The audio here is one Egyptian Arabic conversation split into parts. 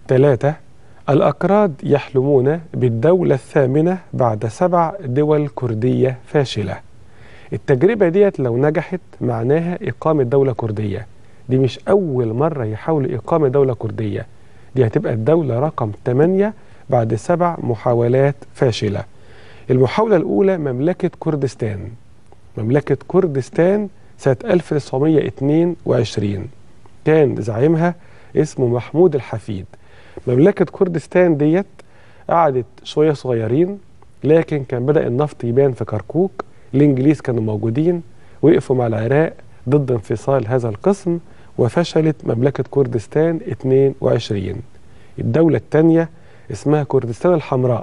ثلاثة الأكراد يحلمون بالدولة الثامنة بعد سبع دول كردية فاشلة التجربة ديت لو نجحت معناها إقامة دولة كردية دي مش أول مرة يحاولوا إقامة دولة كردية دي هتبقى الدولة رقم 8 بعد سبع محاولات فاشلة المحاولة الأولى مملكة كردستان مملكة كردستان سنة 1922 كان زعيمها اسمه محمود الحفيد مملكة كردستان ديت قعدت شوية صغيرين لكن كان بدأ النفط يبان في كركوك الإنجليز كانوا موجودين وقفوا مع العراق ضد انفصال هذا القسم وفشلت مملكة كردستان 22 الدولة الثانية اسمها كردستان الحمراء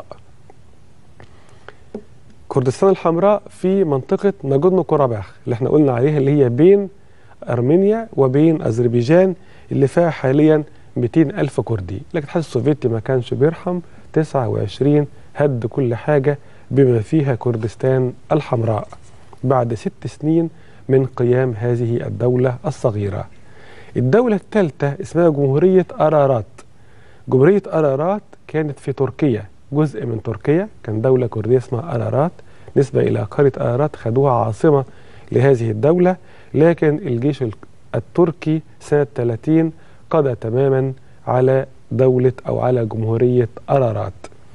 كردستان الحمراء في منطقة ناجورنو كوراباخ اللي احنا قلنا عليها اللي هي بين أرمينيا وبين أذربيجان اللي فيها حاليا 200 ألف كردي لكن الاتحاد السوفيتي ما كانش بيرحم 29 هد كل حاجة بما فيها كردستان الحمراء بعد ست سنين من قيام هذه الدولة الصغيرة الدولة الثالثة اسمها جمهورية أرارات جمهورية أرارات كانت في تركيا جزء من تركيا كان دولة كردية اسمها أرارات نسبة إلى قرية أرارات خدوها عاصمة لهذه الدولة لكن الجيش التركي سنة 30 قضى تماما على دولة أو على جمهورية أرارات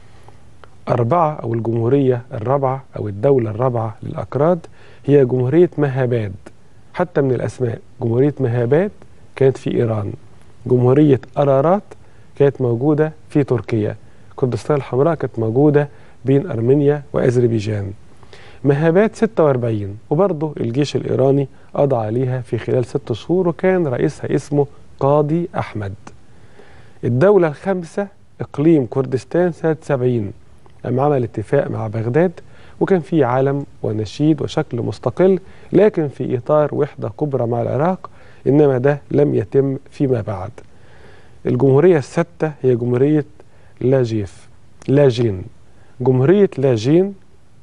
أربعة أو الجمهورية الرابعة أو الدولة الرابعة للأكراد هي جمهورية مهاباد حتى من الأسماء جمهورية مهاباد كانت في إيران جمهورية أرارات كانت موجودة في تركيا كردستان الحمراء كانت موجودة بين أرمينيا وأذربيجان مهابات 46 وبرضه الجيش الإيراني قضى عليها في خلال ست شهور وكان رئيسها اسمه قاضي أحمد الدولة الخامسة إقليم كردستان سنة 70 لما عمل اتفاق مع بغداد وكان في علم ونشيد وشكل مستقل لكن في إطار وحدة كبرى مع العراق إنما ده لم يتم فيما بعد الجمهورية السادسة هي جمهورية لاجيف لاجين جمهورية لاجين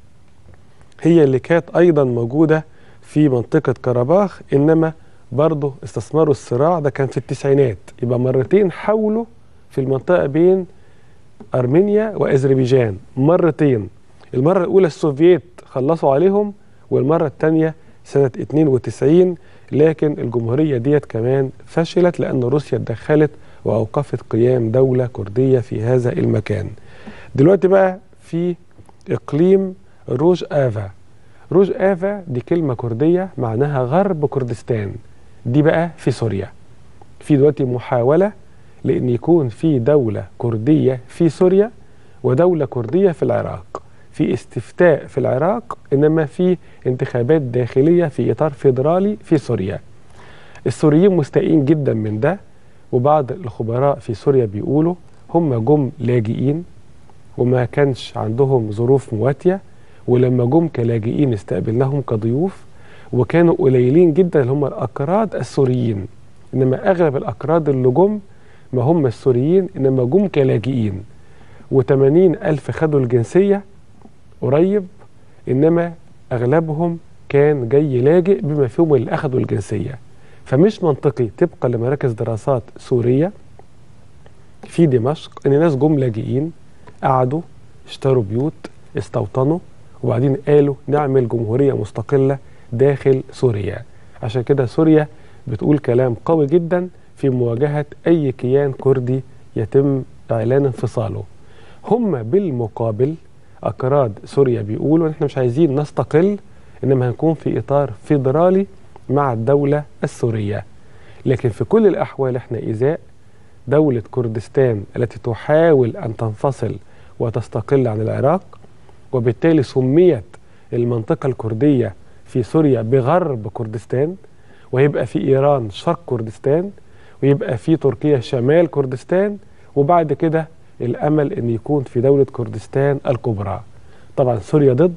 هي اللي كانت أيضا موجودة في منطقة كرباخ إنما برضه استثمروا الصراع ده كان في التسعينات يبقى مرتين حاولوا في المنطقة بين أرمينيا وأذربيجان مرتين المرة الأولى السوفييت خلصوا عليهم والمرة الثانية سنة 92 لكن الجمهورية ديت كمان فشلت لأن روسيا اتدخلت وأوقفت قيام دولة كردية في هذا المكان دلوقتي بقى في إقليم روج آفا روج آفا دي كلمة كردية معناها غرب كردستان دي بقى في سوريا في دلوقتي محاولة لأن يكون في دولة كردية في سوريا ودولة كردية في العراق في استفتاء في العراق إنما في انتخابات داخلية في إطار فيدرالي في سوريا السوريين مستائين جدا من ده وبعض الخبراء في سوريا بيقولوا هم جم لاجئين وما كانش عندهم ظروف مواتية ولما جم كلاجئين استقبلناهم كضيوف وكانوا قليلين جدا اللي هم الأكراد السوريين إنما أغلب الأكراد اللي جم ما هم السوريين إنما جم كلاجئين وثمانين ألف خدوا الجنسية قريب إنما أغلبهم كان جاي لاجئ بما فيهم اللي أخذوا الجنسية فمش منطقي طبقا لمراكز دراسات سورية في دمشق إن ناس جم لاجئين قعدوا اشتروا بيوت استوطنوا وبعدين قالوا نعمل جمهورية مستقلة داخل سوريا عشان كده سوريا بتقول كلام قوي جدا في مواجهة أي كيان كردي يتم إعلان انفصاله هم بالمقابل أكراد سوريا بيقولوا إحنا مش عايزين نستقل إنما هنكون في إطار فيدرالي مع الدولة السورية لكن في كل الأحوال إحنا إزاء دولة كردستان التي تحاول أن تنفصل وتستقل عن العراق وبالتالي سميت المنطقة الكردية في سوريا بغرب كردستان ويبقى في إيران شرق كردستان ويبقى في تركيا شمال كردستان وبعد كده الأمل أن يكون في دولة كردستان الكبرى طبعا سوريا ضد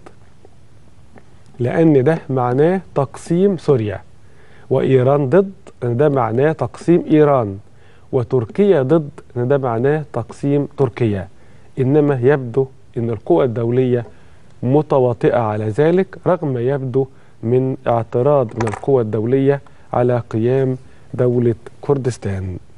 لأن ده معناه تقسيم سوريا وإيران ضد أن ده معناه تقسيم إيران وتركيا ضد أن ده معناه تقسيم تركيا إنما يبدو أن القوى الدولية متواطئة على ذلك رغم ما يبدو من اعتراض من القوى الدولية على قيام دولة كردستان